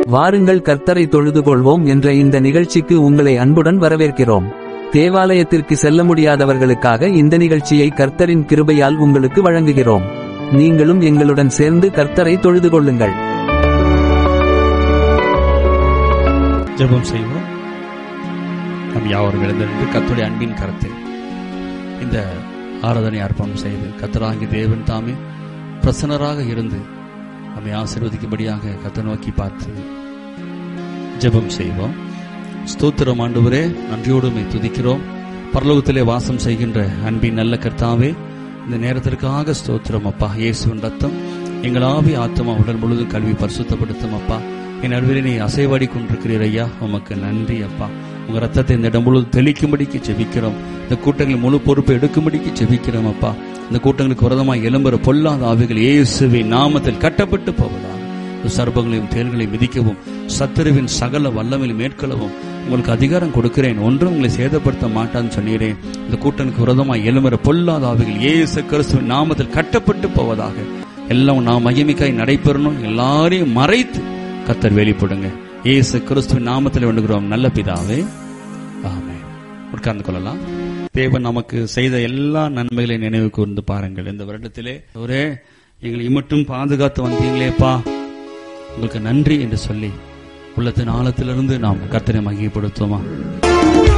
வாருங்கள் கர்த்தரை தொழுது கொள்வோம் என்ற இந்த நிகழ்ச்சிக்கு உங்களை அன்புடன் வரவேற்கிறோம் தேவாலயத்திற்கு செல்ல முடியாதவர்களுக்காக இந்த நிகழ்ச்சியை கர்த்தரின் கிருபையால் உங்களுக்கு வழங்குகிறோம் நீங்களும் எங்களுடன் சேர்ந்து கர்த்தரை தொழுது கொள்ளுங்கள் ஜெபம் செய்வோம் நம் யாவரும் எழுந்திருந்து கர்த்தருடைய அன்பின் கரத்தில் இந்த ஆராதனை அர்ப்பணம் செய்து கர்த்தராகி தேவன் தாமே பிரசன்னராக இருந்து நம்மை ஆசீர்வதிக்கும்படியாக கர்த்தர் நோக்கி பார்த்து ஜெபம் செய்வோம் ஸ்தோத்திரம் ஆண்டவரே நன்றியோடு உம்மை துதிக்கிறோம் பரலோகத்திலே வாசம் செய்கின்ற அன்பின் நல்ல கர்த்தாவே இந்த நேரத்திற்காக ஸ்தோத்திரம் அப்பா இயேசுவின் ரத்தம் எங்கள் ஆவி ஆத்மா உடல் முழுதும் கல்வி பரிசுத்தப்படுத்தும் அப்பா என் நடுவில் நீ அசைவாடி கொண்டிருக்கிறீர் ஐயா உமக்கு நன்றி அப்பா உங்க ரத்தத்தை இந்த இடம் முழுவதும் தெளிக்கும்படிக்கு செபிக்கிறோம் இந்த கூட்டங்களில் முழு பொறுப்பை எடுக்கும்படிக்கு செபிக்கிறோம் அப்பா இந்த கூட்டங்களுக்கு விரதமாக எழும்புற பொல்லாத ஆவிகள் இயேசுவின் நாமத்தில் கட்டப்பட்டு போவதா சர்பங்களையும் தேல்களையும் மிதிக்கவும் சத்துருவின் சகல வல்லமையில் மேற்கொள்ளவும் உங்களுக்கு அதிகாரம் கொடுக்கிறேன் ஒன்றும் உங்களை சேதப்படுத்த மாட்டான்னு சொன்னீரேன் இந்த கூட்டனுக்கு விரதமாக எழுமுற பொல்லாத ஆவிகள் இயேசு கிறிஸ்துவின் நாமத்தில் கட்டப்பட்டு போவதாக எல்லாம் நாம் மகிமைக்காய் நடைபெறணும் எல்லாரையும் மறைத்து கத்தர் வெளிப்படுங்க இயேசு கிறிஸ்துவின் நாமத்தில் வேண்டுகிறோம் நல்ல பிதாவே ஆமென் உட்கார்ந்து கொள்ளலாம் தேவன் நமக்கு செய்த எல்லா நன்மைகளை நினைவு கூர்ந்து பாருங்கள் இந்த வருடத்திலே ஒரே எங்களை இமட்டும் பாதுகாத்து வந்தீங்களேப்பா உங்களுக்கு நன்றி என்று சொல்லி உள்ளத்தின் ஆழத்திலிருந்து நாம் கத்தனை மகிழ்ப்படுத்துவோமா